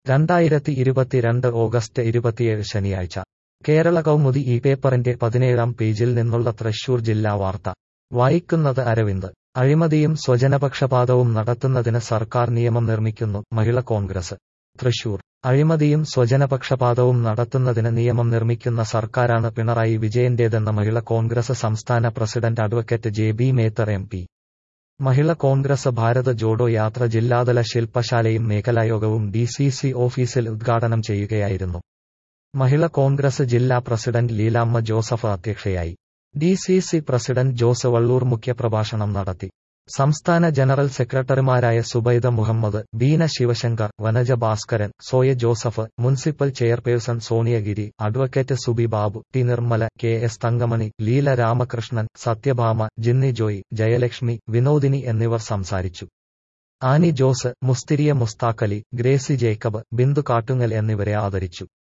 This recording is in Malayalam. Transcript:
രണ്ടായിരത്തി ഇരുപത്തിരണ്ട് ഓഗസ്റ്റ് ഇരുപത്തിയേഴ് ശനിയാഴ്ച കേരള കൗമുദി ഈ പേപ്പറിന്റെ പതിനേഴാം പേജിൽ നിന്നുള്ള തൃശൂർ ജില്ലാ വാർത്ത വായിക്കുന്നത് അരവിന്ദ് അഴിമതിയും സ്വജനപക്ഷപാതവും നടത്തുന്നതിന് സർക്കാർ നിയമം നിർമ്മിക്കുന്നു മഹിള കോൺഗ്രസ് തൃശൂർ അഴിമതിയും സ്വജനപക്ഷപാതവും നടത്തുന്നതിന് നിയമം നിർമ്മിക്കുന്ന സർക്കാരാണ് പിണറായി വിജയന്റേതെന്ന് മഹിള കോൺഗ്രസ് സംസ്ഥാന president advocate J B Mether M P Mahila Congress Bharat Jodo Yatra ജില്ലാതല ശില്പശാലയും മേഖലായോഗവും ഡി സി സി ഓഫീസിൽ ഉദ്ഘാടനം ചെയ്യുകയായിരുന്നു മഹിള കോൺഗ്രസ് ജില്ലാ പ്രസിഡന്റ് ലീലാമ്മ ജോസഫ് അധ്യക്ഷയായി D C C president Jose Vallur മുഖ്യപ്രഭാഷണം നടത്തി സംസ്ഥാന ജനറൽ സെക്രട്ടറിമാരായ Zubaida Muhammad Beena Sivasankar Vanaja Bhaskaran Soya Joseph municipal chairperson Soniagiri advocate Subi Babu T Nirmala K S Thankamani Leela Ramakrishnan Sathyabhama Jinny Joy Jayalakshmi Vinodini എന്നിവർ സംസാരിച്ചു ആനി ജോസ് മുസ്തിരിയ മുസ്താഖലി ഗ്രേസി ജേക്കബ് ബിന്ദു കാട്ടുങ്ങൽ എന്നിവരെ ആദരിച്ചു